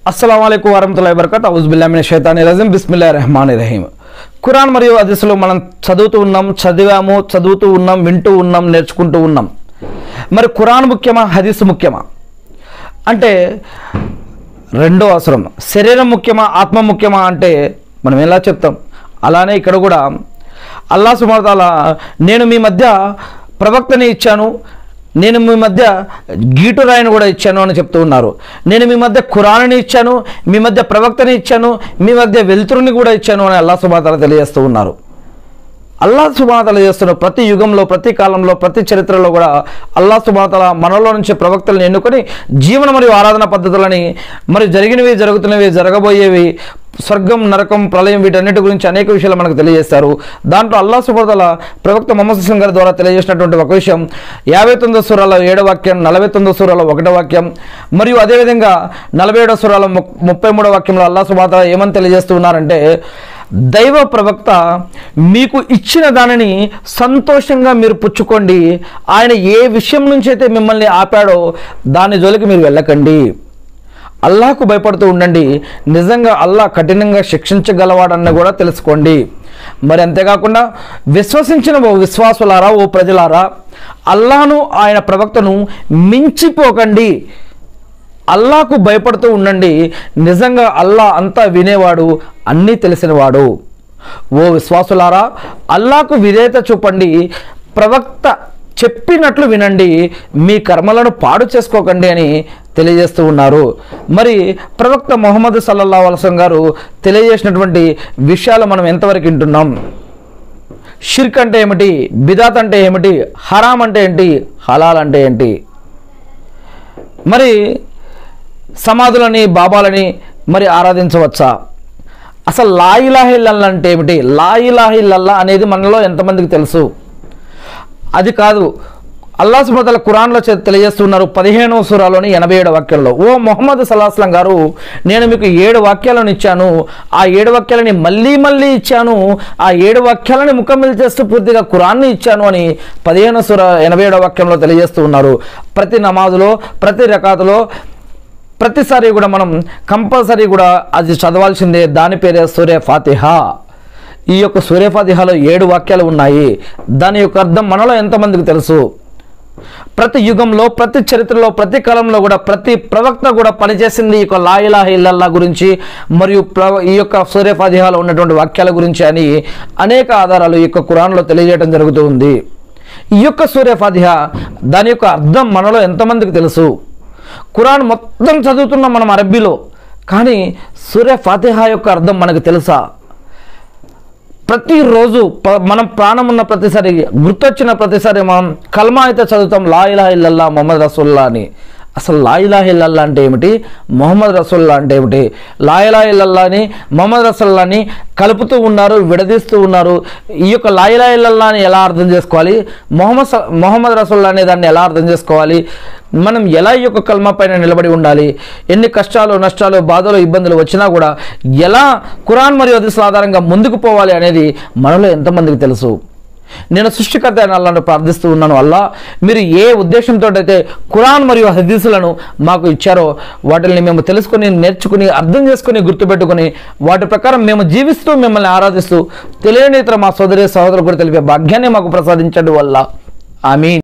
అస్సలం అయికు వరహతుల్లా వరకత్ అవుజుబిల్లామిన షైతాని రజీం బిస్మిల్లా రెహమాన్ రహీం ఖురాన్ మరియు హదీసులు మనం చదువుతూ ఉన్నాం చదివాము చదువుతూ ఉన్నాం వింటూ ఉన్నాం నేర్చుకుంటూ ఉన్నాం మరి ఖురాన్ ముఖ్యమా హదీసు ముఖ్యమా అంటే రెండో అవసరం శరీరం ముఖ్యమా ఆత్మ ముఖ్యమా అంటే మనం ఎలా చెప్తాం అలానే ఇక్కడ కూడా అల్లా సుమతాల నేను మీ మధ్య ప్రవక్తని ఇచ్చాను నేను మీ మధ్య గీటు రాయిని కూడా ఇచ్చాను అని చెప్తూ ఉన్నారు నేను మీ మధ్య ఖురాన్ని ఇచ్చాను మీ మధ్య ప్రవక్తని ఇచ్చాను మీ మధ్య వెలుతురుని కూడా ఇచ్చాను అని అల్లా సుమతాల తెలియజేస్తూ ఉన్నారు అల్లా సుబాతలు చేస్తున్న ప్రతి యుగంలో ప్రతి కాలంలో ప్రతి చరిత్రలో కూడా అల్లా సుబాతల మనలో నుంచి ప్రవక్తలను ఎన్నుకొని జీవన మరియు ఆరాధన పద్ధతులని మరి జరిగినవి జరుగుతున్నవి జరగబోయేవి స్వర్గం నరకం ప్రళయం వీటన్నిటి గురించి అనేక విషయాలు మనకు తెలియజేస్తారు దాంట్లో అల్లా సుబాతల ప్రవక్త మొహమ్మద్ హుస్సేన్ గారి ద్వారా తెలియజేసినటువంటి ఒక విషయం యాభై తొమ్మిదో సూరాల ఏడో వాక్యం నలభై తొమ్మిదో సూరాల ఒకటో వాక్యం మరియు అదేవిధంగా నలభై ఏడో సూరాల ము- ముప్పై మూడో వాక్యంలో అల్లా సుబాతల ఏమని తెలియజేస్తూ ఉన్నారంటే దైవ ప్రవక్త మీకు ఇచ్చిన దానిని సంతోషంగా మీరు పుచ్చుకోండి ఆయన ఏ విషయం నుంచి అయితే మిమ్మల్ని ఆపాడో దాని జోలికి మీరు వెళ్ళకండి అల్లాహకు భయపడుతూ ఉండండి నిజంగా అల్లా కఠినంగా శిక్షించగలవాడన్న కూడా తెలుసుకోండి మరి అంతేకాకుండా విశ్వసించిన ఓ విశ్వాసులారా ఓ ప్రజలారా అల్లాను ఆయన ప్రవక్తను మించిపోకండి అల్లాకు భయపడుతూ ఉండండి నిజంగా అల్లా అంతా వినేవాడు అన్నీ తెలిసినవాడు ఓ విశ్వాసులారా అల్లాకు విధేయత చూపండి ప్రవక్త చెప్పినట్లు వినండి మీ కర్మలను పాడు చేసుకోకండి అని తెలియజేస్తూ ఉన్నారు మరి ప్రవక్త మొహమ్మద్ సల్లల్లా వలసం గారు తెలియజేసినటువంటి విషయాలు మనం ఎంతవరకు వింటున్నాం షిర్క్ అంటే ఏమిటి బిదాత్ అంటే ఏమిటి హరాం అంటే ఏంటి హలాల్ అంటే ఏంటి మరి సమాధులని బాబాలని మరి ఆరాధించవచ్చా అసలు లాయిలాహిల్లల్లా అంటే ఏమిటి లాయిలాహిల్లల్లా అనేది మనలో ఎంతమందికి తెలుసు అది కాదు అల్లా సుమతల ఖురాన్లో చె- తెలియజేస్తున్నారు పదిహేనవ సూరాలోని ఎనభై ఏడు వాక్యంలో ఓ మొహమ్మద్ సలాహస్లం గారు నేను మీకు ఏడు వాక్యాలను ఇచ్చాను ఆ ఏడు వాక్యాలని మళ్ళీ మళ్ళీ ఇచ్చాను ఆ ఏడు వాక్యాలని ముఖమిల్ చేస్తూ పూర్తిగా ఖురాన్ని ఇచ్చాను అని పదిహేను సూర ఎనభై ఏడవ వాక్యంలో తెలియజేస్తూ ఉన్నారు ప్రతి నమాజులో ప్రతి రకాతులో ప్రతిసారి కూడా మనం కంపల్సరీ కూడా అది చదవాల్సిందే దాని పేరే సూర్య ఫాతిహా ఈ యొక్క సూర్య ఫాతిహాలో ఏడు వాక్యాలు ఉన్నాయి దాని యొక్క అర్థం మనలో ఎంతమందికి తెలుసు ప్రతి యుగంలో ప్రతి చరిత్రలో ప్రతి కాలంలో కూడా ప్రతి ప్రవక్త కూడా పనిచేసింది ఈ యొక్క లాయిలా ఇల్లల్లా గురించి మరియు ప్ర- ఈ యొక్క సూర్య ఫాతిహాలో ఉన్నటువంటి వాక్యాల గురించి అని అనేక ఆధారాలు ఈ యొక్క ఖురాన్లో తెలియజేయడం జరుగుతూ ఉంది ఈ యొక్క సూర్య ఫాతిహా దాని యొక్క అర్థం మనలో ఎంతమందికి తెలుసు ఖురాన్ మొత్తం చదువుతున్నాం మనం అరబ్బీలో కానీ సూర్య ఫాతిహా యొక్క అర్థం మనకు తెలుసా ప్రతిరోజు ప- మనం ప్రాణం ఉన్న ప్రతిసారి గుర్తొచ్చిన ప్రతిసారి మనం కల్మా అయితే చదువుతాం లా ఇలాహ ఇల్లల్లా మొహమ్మద్ రసూల్లా అని అసలు లా ఇలాహ ఇల్లల్లా అంటే ఏమిటి మొహమ్మద్ రసూల్లా అంటే ఏమిటి లా ఇలాహ ఇల్లల్లా అని మొహమ్మద్ రసూల్లాని కలుపుతూ ఉన్నారు విడదీస్తూ ఉన్నారు ఈ యొక్క లా ఇలాహ ఇల్లల్లాని ఎలా అర్థం చేసుకోవాలి మొహమ్మద్ స- మొహమ్మద్ రసూల్లా అనే దాన్ని ఎలా అర్థం చేసుకోవాలి మనం ఎలా ఈ యొక్క కల్మా పైన నిలబడి ఉండాలి ఎన్ని కష్టాలు నష్టాలు బాధలు ఇబ్బందులు వచ్చినా కూడా ఎలా ఖురాన్ మరియు హదీసుల ఆధారంగా ముందుకు పోవాలి అనేది మనలో ఎంతమందికి తెలుసు నేను సృష్టికర్త అయిన అల్లాను ప్రార్థిస్తూ ఉన్నాను అల్లా మీరు ఏ ఉద్దేశంతో అయితే ఖురాన్ మరియు హదీసులను మాకు ఇచ్చారో వాటిని మేము తెలుసుకొని నేర్చుకుని అర్థం చేసుకుని గుర్తుపెట్టుకుని వాటి ప్రకారం మేము జీవిస్తూ మిమ్మల్ని ఆరాధిస్తూ తెలియని ఇతర మా సోదరి సహోదరు కూడా తెలిపే భాగ్యాన్ని మాకు ప్రసాదించండి వల్ల ఆమీన్